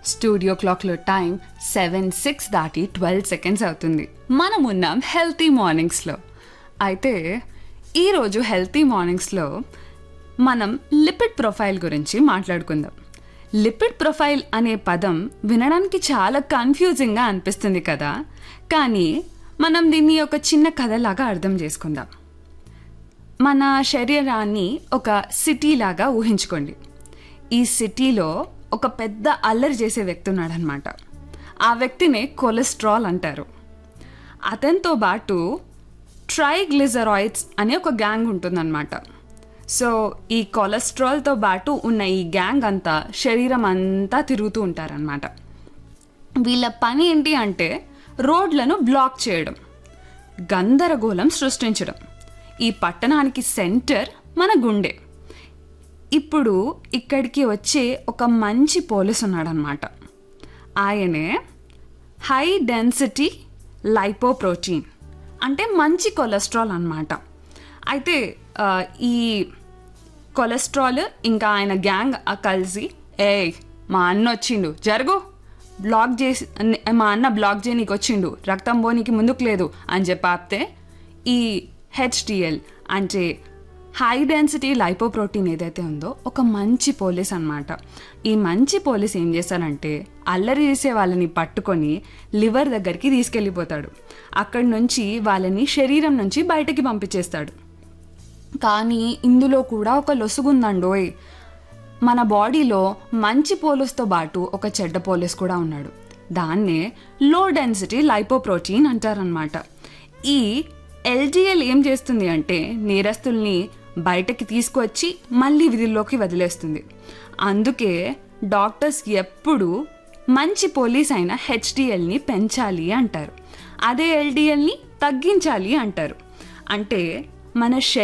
studio క్లాక్లో time seven six దాటి twelve seconds అవుతుంది మనం ఉన్నాం హెల్తీ మార్నింగ్స్లో అయితే ఈరోజు హెల్తీ మార్నింగ్స్లో మనం లిపిడ్ ప్రొఫైల్ గురించి మాట్లాడుకుందాం లిపిడ్ ప్రొఫైల్ అనే పదం వినడానికి చాలా కన్ఫ్యూజింగ్గా అనిపిస్తుంది కదా కానీ మనం దీన్ని ఒక చిన్న కథలాగా అర్థం చేసుకుందాం మన శరీరాన్ని ఒక సిటీ లాగా ఊహించుకోండి ఈ సిటీలో ఒక పెద్ద అల్లరి చేసే వ్యక్తి ఉన్నాడనమాట ఆ వ్యక్తినే కొలెస్ట్రాల్ అంటారు అతనితో పాటు ట్రైగ్లిజరాయిడ్స్ అనే ఒక గ్యాంగ్ ఉంటుందన్నమాట సో ఈ కొలెస్ట్రాల్తో పాటు ఉన్న ఈ గ్యాంగ్ అంతా శరీరం అంతా తిరుగుతూ ఉంటారనమాట వీళ్ళ పని ఏంటి అంటే రోడ్లను బ్లాక్ చేయడం గందరగోళం సృష్టించడం ఈ పట్టణానికి సెంటర్ మన గుండె ఇప్పుడు ఇక్కడికి వచ్చే ఒక మంచి పోలీస్ ఉన్నాడనమాట ఆయనే హై డెన్సిటీ లైపోప్రోటీన్ అంటే మంచి కొలెస్ట్రాల్ అన్నమాట అయితే ఆ, ఈ కొలెస్ట్రాల్ ఇంకా ఆయన గ్యాంగ్ ఆ కలిసి ఏ మా అన్న వచ్చిండు జరుగు బ్లాక్ చేసి మా అన్న బ్లాక్ చేయనీకి వచ్చిండు రక్తం పోనీకి ముందుకు లేదు అని చెప్పి ఆపితే ఈ హెచ్డిఎల్ అంటే హై డెన్సిటీ లైపోప్రోటీన్ ఏదైతే ఉందో ఒక మంచి పోలీస్ అన్నమాట ఈ మంచి పోలీస్ ఏం చేస్తాడంటే అల్లరి చేసే వాళ్ళని పట్టుకొని లివర్ దగ్గరికి తీసుకెళ్ళిపోతాడు అక్కడి నుంచి వాళ్ళని శరీరం నుంచి బయటకి పంపించేస్తాడు కానీ ఇందులో కూడా ఒక లొసుగుందండోయ్ మన బాడీలో మంచి పోలీస్తో పాటు ఒక చెడ్డ పోలీస్ కూడా ఉన్నాడు దాన్నే లో డెన్సిటీ లైపోప్రోటీన్ అంటారనమాట ఈ ఎల్డిఎల్ ఏం చేస్తుంది అంటే నేరస్తుల్ని బయటకి తీసుకొచ్చి మళ్ళీ విధుల్లోకి వదిలేస్తుంది అందుకే డాక్టర్స్ ఎప్పుడు మంచి పోలీస్ అయిన హెచ్డిఎల్ని పెంచాలి అంటారు అదే ఎల్డిఎల్ని తగ్గించాలి అంటారు అంటే మన